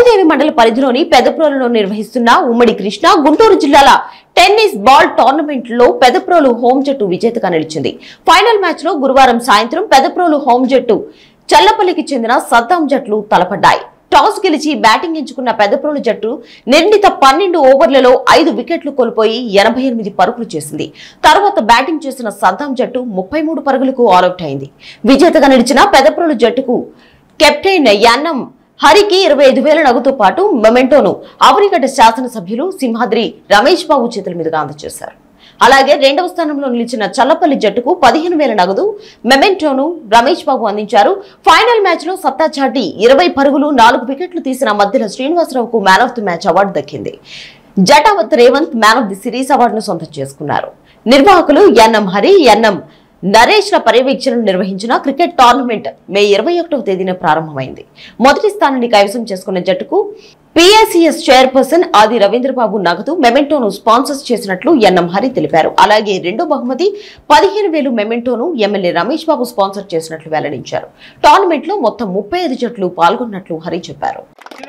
మోపిదేవి మండల పరిధిలోని పెదప్రోలులో నిర్వహిస్తున్న ఉమ్మడి కృష్ణా గుంటూరు జిల్లాల టెన్నిస్ బాల్ టోర్నమెంట్ లో పెదప్రోలు హోం జట్టు విజేతగా నిలిచింది ఫైనల్ మ్యాచ్ లో గురువారం సాయంత్రం పెదప్రోలు హోం జట్టు చల్లపల్లికి చెందిన సద్దాం జట్లు తలపడ్డాయి టాస్ గెలిచి బ్యాటింగ్ ఎంచుకున్న పెద్దప్రోలు జట్టు నిర్ణీత పన్నెండు ఓవర్లలో ఐదు వికెట్లు కోల్పోయి ఎనభై ఎనిమిది పరుగులు చేసింది తర్వాత బ్యాటింగ్ చేసిన సద్దాం జట్టు ముప్పై మూడు పరుగులకు ఆల్అౌట్ అయింది విజేతగా నిలిచిన పెద్దప్రోలు జట్టుకు కెప్టెన్ యాన్నం హరికి ఇరవై ఐదు వేల నగదుతో పాటు మొమెంటోను అవనిగడ్డ శాసనసభ్యులు సింహాద్రి రమేష్ బాబు చేతుల మీదుగా అందజేశారు అలాగే రెండవ స్థానంలో నిలిచిన చల్లపల్లి జట్టుకు పదిహేను వేల నగదు మెమెంటోను రమేష్ బాబు అందించారు ఫైనల్ మ్యాచ్ లో సత్తా చాటి ఇరవై పరుగులు నాలుగు వికెట్లు తీసిన మధ్యలో శ్రీనివాసరావుకు man of the match award దక్కింది Jatavath Revanth man of the series అవార్డును సొంతం చేసుకున్నారు నిర్వాహకులు ఎన్ఎం హరి ఎన్ఎం నరేష్ ల పర్యవేక్షణను నిర్వహించిన క్రికెట్ టోర్నమెంట్ మే ఇరవై ఒకటవ తేదీన ప్రారంభమైంది మొదటి స్థానాన్ని కైవసం చేసుకున్న జట్టుకు పిఎస్సిఎస్ చైర్పర్సన్ ఆది రవీంద్రబాబు నగదు మెమెంటోను స్పాన్సర్స్ చేసినట్లు ఎన్ఎం హరి తెలిపారు అలాగే రెండో బహుమతి పదిహేను వేలు మెమెంటోను ఎమ్మెల్యే రమేష్ బాబు స్పాన్సర్ చేసినట్లు వెల్లడించారు టోర్నమెంట్ లో మొత్తం ముప్పై ఐదు జట్లు పాల్గొన్నట్లు హరి చెప్పారు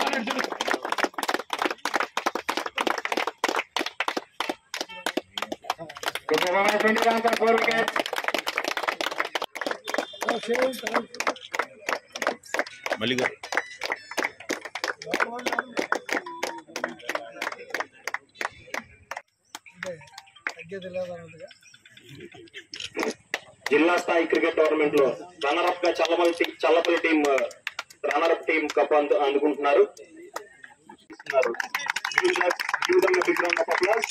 మల్లిగా జిల్లా స్థాయి క్రికెట్ టోర్నమెంట్ లో రన్నర్ అప్ గా చల్లపల్లి టీ- Challapalli team runner up team cup అందు- అందుకుంటున్నారు Give them- give them a big round of applause.